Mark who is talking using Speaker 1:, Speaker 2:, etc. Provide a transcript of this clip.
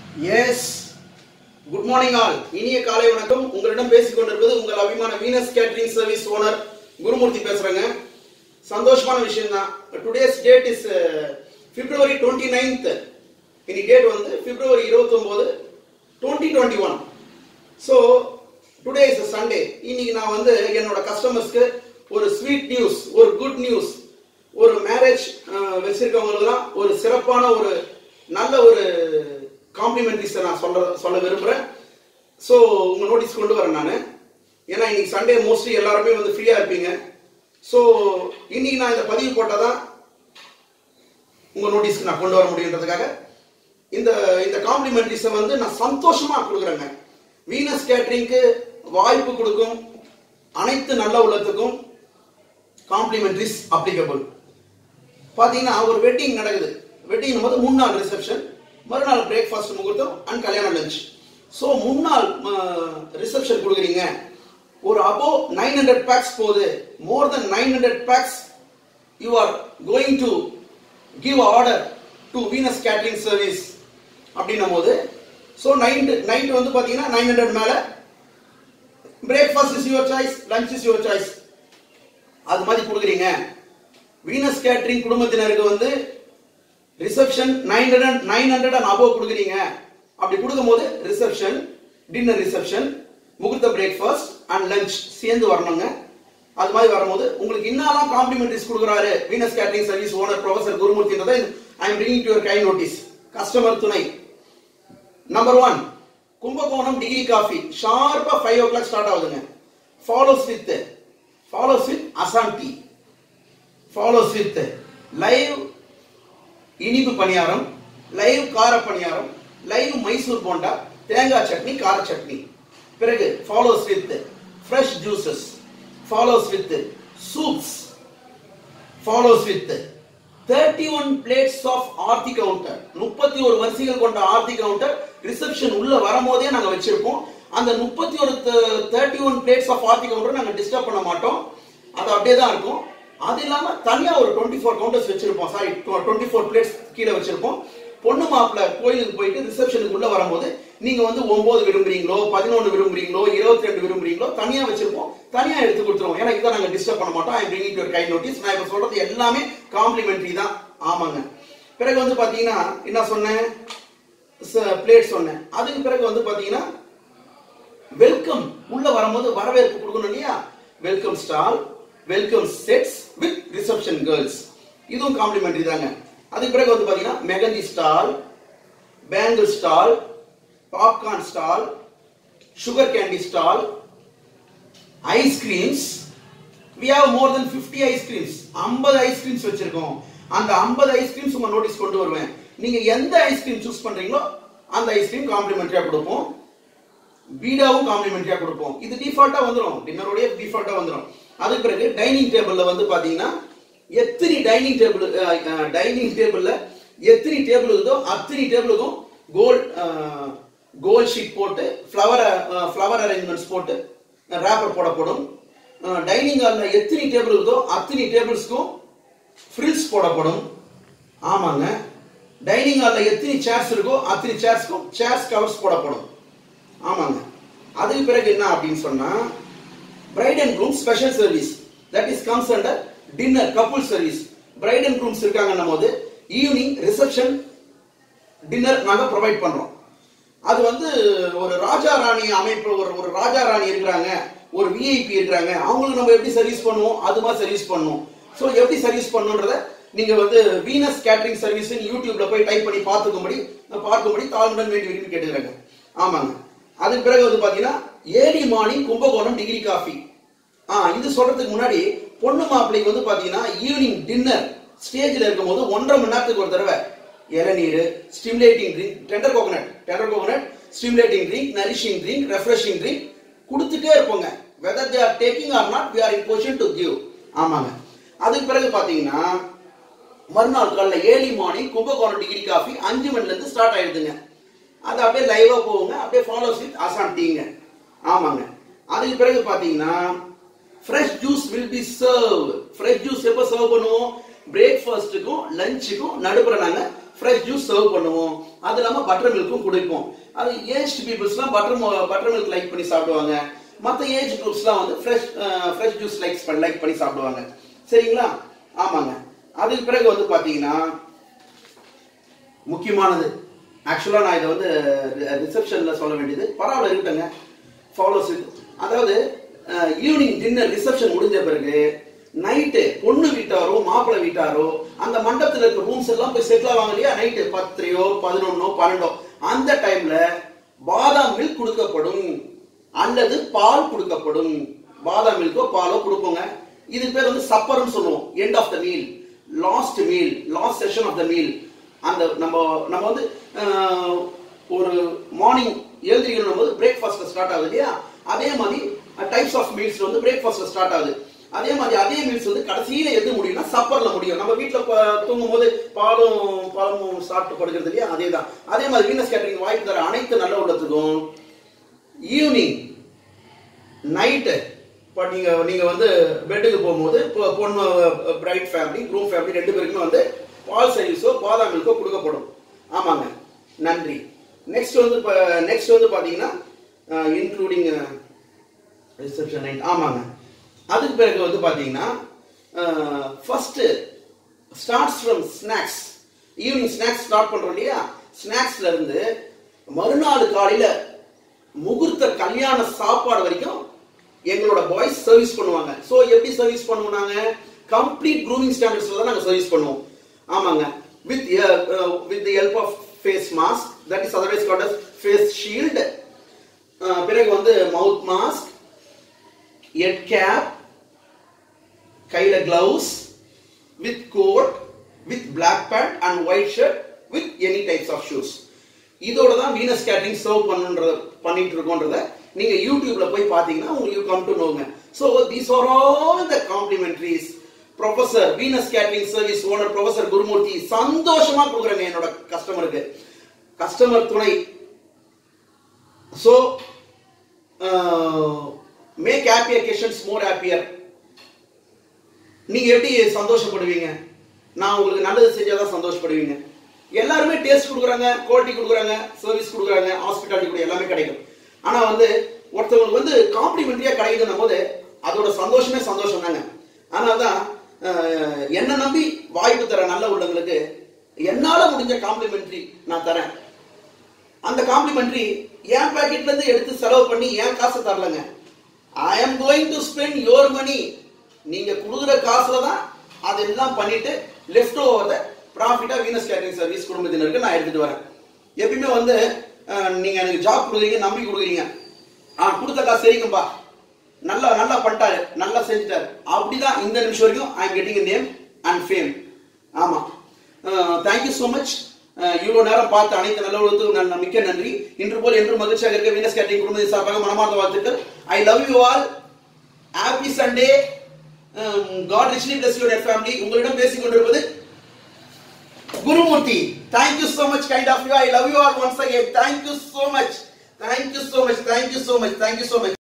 Speaker 1: yes good morning all இனிய காலை வணக்கம் உங்களிடம் பேசிக் கொண்டிருப்பது உங்கள் அபிமான Venus catering service owner Gurumurthy பேசுறேங்க சந்தோஷமான விஷயம் தான் today's date is February twenty ninth இன்னைக்கு டேட் வந்து பிப்ரவரி இருபத்தி ஒன்பது twenty twenty one so today is Sunday இன்னைக்கு நான் வந்து என்னோட கஸ்டமர்ஸ்க்கு ஒரு ஸ்வீட் நியூஸ் ஒரு குட் நியூஸ் ஒரு மேரேஜ் வச்சிருக்கவங்களுக்குலாம் ஒரு சிறப்பான ஒரு நல்ல ஒரு காம்ப்ளிமெண்ட்ரிஸை நான் சொல்ற சொல்ல விரும்புகிறேன் ஸோ உங்கள் நோட்டீஸ் கொண்டு வரேன் நான் ஏன்னா இன்னைக்கு சண்டே மோஸ்ட்லி எல்லாருமே வந்து ஃப்ரீயாக இருப்பீங்க ஸோ இன்னைக்கு நான் இந்த பதிவு போட்டால் தான் உங்கள் நோட்டீஸ்க்கு நான் கொண்டு வர முடியுன்றதுக்காக இந்த இந்த காம்ப்ளிமெண்ட்ரிஸை வந்து நான் சந்தோஷமாக கொடுக்குறேங்க வீனஸ் கேட்டரிங்க்கு வாய்ப்பு கொடுக்கும் அனைத்து நல்ல உள்ளத்துக்கும் காம்ப்ளிமெண்ட்ரிஸ் அப்ளிகபிள் பார்த்தீங்கன்னா ஒரு வெட்டிங் நடக்குது வெட்டிங் போது முன்னாள் ரிசப்ஷன் மறுநாள் பிரேக்ஃபாஸ்ட் முகூர்த்தம் அண்ட் கல்யாண லஞ்ச் ஸோ முன்னாள் ரிசப்ஷன் கொடுக்குறீங்க ஒரு அபோவ் நைன் ஹண்ட்ரட் பேக்ஸ் போகுது more than nine hundred packs you are going to give order to Venus catering service அப்படின்னும் போது ஸோ நைட் நைட் வந்து பார்த்தீங்கன்னா நைன் ஹண்ட்ரட் மேலே breakfast is your choice lunch is your choice அது மாதிரி கொடுக்குறீங்க Venus catering குடும்பத்தினருக்கு வந்து reception nine hundred nine hundred and above கொடுக்குறீங்க அப்படி கொடுக்கும்போது ரிசப்ஷன் டின்னர் ரிசப்ஷன் முகூர்த்த பிரேக்ஃபாஸ்ட் அண்ட் லஞ்ச் சேர்ந்து வரணுங்க அது மாதிரி வரும்போது உங்களுக்கு என்னெல்லாம் காம்ப்ளிமெண்ட்ரிஸ் கொடுக்குறாரு Venus catering service owner professor குருமூர்த்தின்றதை I am bringing to your கை நோட்டீஸ் கஸ்டமர் துணை number one Kumbakonam degree coffee ஷார்ப்பா ஃபைவ் ஓ கிளாக் ஸ்டார்ட் ஆகுதுங்க follows with follows with Assam tea follows with live இனிப்பு பணியாரம் லைவ் கார பணியாரம் லைவ் மைசூர் போண்டா தேங்காய் சட்னி கார சட்னி பிறகு follows with fresh juices follows with soups follows with thirty one plates of aarti counter முப்பத்தி ஒரு வரிசைகள் கொண்ட ஆர்த்தி கவுண்டர் ரிசப்ஷன் உள்ள வரும்போதே நாங்க வச்சிருப்போம் அந்த முப்பத்தி ஒரு thirty one plates of aarti counter நாங்க டிஸ்டர்ப் பண்ண மாட்டோம் அது அப்படியே தான் இருக்கும் அது இல்லாம தனியா ஒரு டுவெண்ட்டி ஃபோர் கவுண்டர்ஸ் வச்சிருப்போம் சாரி டுவெண்ட்டி ஃபோர் பிளேட்ஸ் கீழே வச்சிருப்போம் பொண்ணு மாப்பிள்ள கோயிலுக்கு போயிட்டு ரிசப்ஷனுக்கு உள்ள வரும்போது நீங்க வந்து ஒன்பது விரும்புறீங்களோ பதினொன்று விரும்புறீங்களோ இருபத்தி ரெண்டு விரும்புறீங்களோ தனியா வச்சிருப்போம் தனியா எடுத்து கொடுத்துருவோம் ஏன்னா இதை நாங்க டிஸ்டர்ப் பண்ண மாட்டோம் ஐ பிரிங்கிங் யுவர் கை நோட்டீஸ் நான் இப்ப சொல்றது எல்லாமே காம்ப்ளிமெண்ட்ரி தான் ஆமாங்க பிறகு வந்து பாத்தீங்கன்னா என்ன சொன்னேன் பிளேட் சொன்னேன் அதுக்கு பிறகு வந்து பாத்தீங்கன்னா வெல்கம் உள்ள வரும்போது வரவேற்பு கொடுக்கணும் இல்லையா welcome stall welcome sets with reception girls இதுவும் காம்ப்ளிமெண்ட்ரி தாங்க அதுக்கு பிறகு வந்து பாத்தீங்கன்னா mehndi stall bangle stall popcorn stall sugar candy stall ice creams we have more than 50 ice creams 50 ice creams வச்சிருக்கோம் அந்த 50 ஐஸ்கிரீம்ஸ் உங்க நோட்டீஸ் கொண்டு வருவேன் நீங்க எந்த ஐஸ்கிரீம் சூஸ் பண்றீங்களோ அந்த ஐஸ்கிரீம் காம்ப்ளிமெண்டரியா கொடுப்போம் பீடாவும் காம்ப்ளிமெண்டரியா கொடுப்போம் இது டிஃபால்ட்டா வந்துரும் டின்னரோடய டிஃபால்ட்டா வந்துரும் அதுக்கு பிறகு டைனிங் டேபிள்ல வந்து பாத்தீங்கன்னா எத்தனை டைனிங் டேபிள் டைனிங் டேபிள்ல எத்தனை டேபிள் இருக்குதோ அத்தனை டேபிளுக்கும் கோல்ட் கோல்ட் ஷீட் போட்டு ஃப்ளவர் ஃப்ளவர் அரேஞ்ச்மெண்ட்ஸ் போட்டு ரேப்பர் போடப்படும் டைனிங் ஹாலில் எத்தனை டேபிள் இருக்குதோ அத்தனை டேபிள்ஸ்க்கும் ஃப்ரில்ஸ் போடப்படும் ஆமாங்க டைனிங் ஹாலில் எத்தனை சேர்ஸ் இருக்கோ அத்தனை சேர்ஸ்க்கும் சேர்ஸ் கவர்ஸ் போடப்படும் ஆமாங்க அதுக்கு பிறகு என்ன அப்படின்னு சொன்னா bride and groom special service that is comes under dinner couple service bride and grooms இருக்காங்கன்னும் போது ஈவினிங் ரிசப்ஷன் டின்னர் நாங்க ப்ரொவைட் பண்றோம் அது வந்து ஒரு ராஜா ராணி அமைப்பு ஒரு ஒரு ராஜா ராணி இருக்கிறாங்க ஒரு விஐபி இருக்கிறாங்க அவங்களுக்கு நம்ம எப்படி சர்வீஸ் பண்ணுவோம் அது மாதிரி சர்வீஸ் பண்ணுவோம் ஸோ எப்படி சர்வீஸ் பண்ணுன்றத நீங்க வந்து வீனஸ் கேட்டரிங் சர்வீஸ் யூடியூப்ல போய் டைப் பண்ணி பார்த்துக்கும்படி பார்க்கும்படி தாழ்வுடன் வேண்டி விரும்பி கேட்டுக்கிறாங்க ஆமாங்க அதுக்கு பிறகு வந்து பாத்தீங்கன்னா ஏடி மார்னிங் கும்பகோணம் டிகிரி காஃபி ஆ இது சொல்றதுக்கு முன்னாடி பொண்ணு மாப்பிள்ளைக்கு வந்து பாத்தீங்கன்னா ஈவினிங் டின்னர் ஸ்டேஜ்ல இருக்கும்போது ஒன்றரை மணி நேரத்துக்கு ஒரு தடவை இளநீர் stimulating drink tender coconut tender coconut stimulating drink nourishing drink refreshing drink கொடுத்துட்டே இருப்போங்க whether they are taking or not we are in position to give ஆமாங்க அதுக்கு பிறகு பாத்தீங்கன்னா மறுநாள் காலைல early morning Kumbakonam degree coffee அஞ்சு மணில இருந்து ஸ்டார்ட் ஆயிடுதுங்க அது அப்படியே லைவா போகுங்க அப்படியே ஃபாலோஸ் வித் அசாம் டீங்க ஆமாங்க அதுக்கு பிறகு பாத்தீங்கன்னா fresh juice will be serve fresh juice எப்போ சர்வ் பண்ணுவோம் பிரேக்ஃபாஸ்ட்டுக்கும் லஞ்சுக்கும் நடுப்புற நாங்க ஃப்ரெஷ் ஜூஸ் சர்வ் பண்ணுவோம் அது இல்லாம பட்டர் மில்க்கும் குடிப்போம் அது ஏஜ்ட் பீப்புள்ஸ்லாம் பட்டர் பட்டர் மில்க் லைக் பண்ணி சாப்பிடுவாங்க மற்ற ஏஜ் குரூப்ஸ்லாம் வந்து ஃப்ரெஷ் ஃப்ரெஷ் ஜூஸ் லைக் பண்ணி லைக் பண்ணி சாப்பிடுவாங்க சரிங்களா ஆமாங்க அதுக்கு பிறகு வந்து பாத்தீங்கன்னா முக்கியமானது ஆக்சுவலாக நான் இதை வந்து ரிசப்ஷனில் சொல்ல வேண்டியது பரவாயில்ல இருக்கட்டுங்க ஃபாலோஸ் அதாவது ஈவினிங் டின்னர் ரிசப்ஷன் முடிஞ்ச பிறகு நைட்டு பொண்ணு வீட்டாரோ மாப்பிள்ளை வீட்டாரோ அந்த மண்டபத்தில் இருக்க ரூம்ஸ் எல்லாம் போய் செட்டில் ஆவாங்க இல்லையா நைட்டு பத்தரையோ பதினொன்னோ பன்னெண்டோ அந்த டைம்ல பாதாம் மில்க் கொடுக்கப்படும் அல்லது பால் கொடுக்கப்படும் பாதாம் மில்க்கோ பாலோ கொடுப்போங்க இது பேர் வந்து சப்பர்னு சொல்லுவோம் end of the meal last meal last session of the meal அந்த நம்ம நம்ம வந்து அஹ், ஒரு மார்னிங் எழுந்திரிக்கணும் போது பிரேக்ஃபாஸ்ட்ல ஸ்டார்ட் ஆகுது இல்லையா அதே மாதிரி டைப்ஸ் ஆஃப் மீல்ஸ் வந்து பிரேக்ஃபாஸ்ட்ல ஸ்டார்ட் ஆகுது அதே மாதிரி அதே மீல்ஸ் வந்து கடைசியில எது முடியும்னா சப்பர்ல முடியும் நம்ம வீட்டுல ப- தூங்கும் போது பாலும் பழமும் சாப்பிட்டு படுக்கிறது இல்லையா அதே தான் அதே மாதிரி வீனஸ் கேட்டரிங் வாய்ப்பு தர அனைத்து நல்ல உள்ளத்துக்கும் ஈவினிங் நைட்டு இப்போ நீங்க நீங்க வந்து பெட்டுக்கு போகும்போது இப்போ பொண்ணு பிரைட் ஃபேமிலி க்ரூம் ஃபேமிலி ரெண்டு பேருக்குமே வந்து பால் சர்வீஸோ பாதாம் மில்க்கோ கொடுக்கப்படும் ஆமாங்க நன்றி நெக்ஸ்ட் வந்து இப்போ நெக்ஸ்ட் வந்து பார்த்தீங்கன்னா இன்க்ளூடிங் ரிசப்ஷன் நைட் ஆமாங்க அதுக்கு பிறகு வந்து பார்த்தீங்கன்னா first starts from snacks evening snacks start பண்றோம் இல்லையா ஸ்நாக்ஸ்ல இருந்து மறுநாள் காலையில முகூர்த்த கல்யாண சாப்பாடு வரைக்கும் எங்களோட பாய்ஸ் சர்வீஸ் பண்ணுவாங்க சோ எப்படி சர்வீஸ் பண்ணுவோம் நாங்க கம்ப்ளீட் க்ரூமிங் ஸ்டாண்டர்ட்ஸ்ல தான் நாங்க சர்வீஸ் பண்ணுவோம் ஆமாங்க with with the help of face mask that is otherwise called as face shield பிறகு வந்து மவுத் மாஸ்க் ஹெட் கேப் கையில gloves with coat with black pant and white shirt with any types of shoes இதோட தான் Venus catering serve பண்ணுன்றத பண்ணிட்டு இருக்கோன்றத நீங்க யூடியூப்ல போய் பாத்தீங்கன்னா உங்களுக்கு கம் டு நோங்க so these are all the complimentaries professor Venus catering service owner professor Gurumurthy சந்தோஷமா கொடுக்குறேங்க என்னோட கஸ்டமருக்கு கஸ்டமர் துணை so make happy occasions more happier நீங்க எப்படி சந்தோஷப்படுவீங்க நான் உங்களுக்கு நல்லது செஞ்சாதான் சந்தோஷப்படுவீங்க எல்லாருமே டேஸ்ட் கொடுக்குறாங்க குவாலிட்டி கொடுக்குறாங்க சர்வீஸ் கொடுக்குறாங்க ஹாஸ்பிட்டாலிட்டி கூட எல்லாமே கிடைக்கும் ஆனா வந்து ஒருத்தவங்களுக்கு வந்து காம்ப்ளிமெண்ட்ரியா கிடைக்குதுன்னும் போது அதோட சந்தோஷமே சந்தோஷம் தாங்க அதனாலதான் அஹ், என்னை நம்பி வாய்ப்பு தர நல்ல உள்ளவங்களுக்கு என்னால முடிஞ்ச காம்ப்ளிமெண்ட்ரி நான் தரேன் அந்த காம்ப்ளிமெண்ட்ரி என் பாக்கெட்ல இருந்து எடுத்து செலவு பண்ணி என் காசை தரலங்க I am going to spend your money நீங்க கொடுக்குற காசுல தான் அதெல்லாம் பண்ணிட்டு லெஃப்ட் ஓவர் ப்ராஃபிட்டா வீனஸ் கேட்டரிங் சர்வீஸ் குடும்பத்தினருக்கு நான் எடுத்துட்டு வரேன் எப்பயுமே வந்து அஹ், நீங்க எனக்கு ஜாப் கொடுக்குறீங்க நம்பி கொடுக்குறீங்க ஆ கொடுத்த காசு சரிங்கப்பா நல்லா நல்லா பண்ணிட்டாரு நல்லா செஞ்சுட்டாரு அப்படிதான் இந்த நிமிஷம் வரைக்கும் I getting name and fame ஆமா தேங்க்யூ ஸோ மச் இவ்வளவு நேரம் பார்த்த அனைத்து நல்லவர்களுக்கும் நான் மிக்க நன்றி இன்று போல் என்று மகிழ்ச்சியாக இருக்க வீனஸ் கேட்டரிங் குடும்பத்தின் சார்பாக மனமார்ந்த வாழ்த்துக்கள் I love you all happy Sunday God richly bless your family உங்களிடம் பேசிக் கொண்டிருப்பது Gurumurthy thank you so much kind of you i love you all once again thank you so much thank you so much thank you so much thank you so much